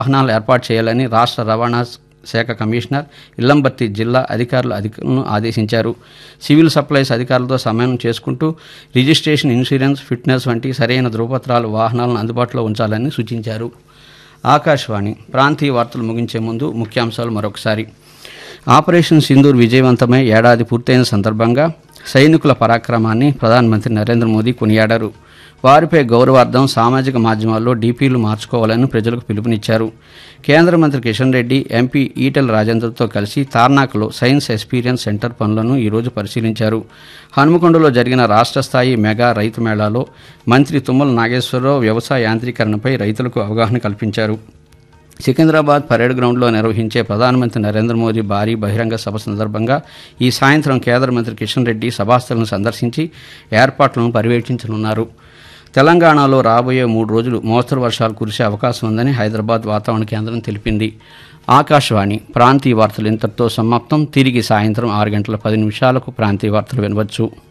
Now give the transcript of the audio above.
వాహనాలు ఏర్పాటు చేయాలని రాష్ట్ర రవాణా శాఖ కమిషనర్ ఇల్లంబర్తి జిల్లా అధికారులు అధికారులను ఆదేశించారు సివిల్ సప్లైస్ అధికారులతో సమన్వయం చేసుకుంటూ రిజిస్ట్రేషన్ ఇన్సూరెన్స్ ఫిట్నెస్ వంటి సరైన ధృవపత్రాలు వాహనాలను అందుబాటులో ఉంచాలని సూచించారు ఆకాశవాణి ప్రాంతీయ వార్తలు ముగించే ముందు ముఖ్యాంశాలు మరొకసారి ఆపరేషన్ సింధూర్ విజయవంతమై ఏడాది పూర్తయిన సందర్భంగా సైనికుల పరాక్రమాన్ని ప్రధానమంత్రి నరేంద్ర మోదీ కొనియాడారు వారిపై గౌరవార్థం సామాజిక మాధ్యమాల్లో డీపీలు మార్చుకోవాలని ప్రజలకు పిలుపునిచ్చారు కేంద్ర మంత్రి కిషన్ రెడ్డి ఎంపీ ఈటెల రాజేందర్తో కలిసి తార్నాకలో సైన్స్ ఎక్స్పీరియన్స్ సెంటర్ పనులను ఈరోజు పరిశీలించారు హనుమకొండలో జరిగిన రాష్ట్ర స్థాయి మెగా రైతు మేళాలో మంత్రి తుమ్మల నాగేశ్వరరావు వ్యవసాయ యాంత్రీకరణపై రైతులకు అవగాహన కల్పించారు సికింద్రాబాద్ పరేడ్ గ్రౌండ్లో నిర్వహించే ప్రధానమంత్రి నరేంద్ర మోదీ భారీ బహిరంగ సభ సందర్భంగా ఈ సాయంత్రం కేంద్ర మంత్రి కిషన్ రెడ్డి సభాస్థలను సందర్శించి ఏర్పాట్లను పర్యవేక్షించనున్నారు తెలంగాణలో రాబోయే మూడు రోజులు మోస్తరు వర్షాలు కురిసే అవకాశం ఉందని హైదరాబాద్ వాతావరణ కేంద్రం తెలిపింది ఆకాశవాణి ప్రాంతీయ వార్తలు ఇంతటితో సమాప్తం తిరిగి సాయంత్రం ఆరు గంటల పది నిమిషాలకు ప్రాంతీయ వార్తలు వినవచ్చు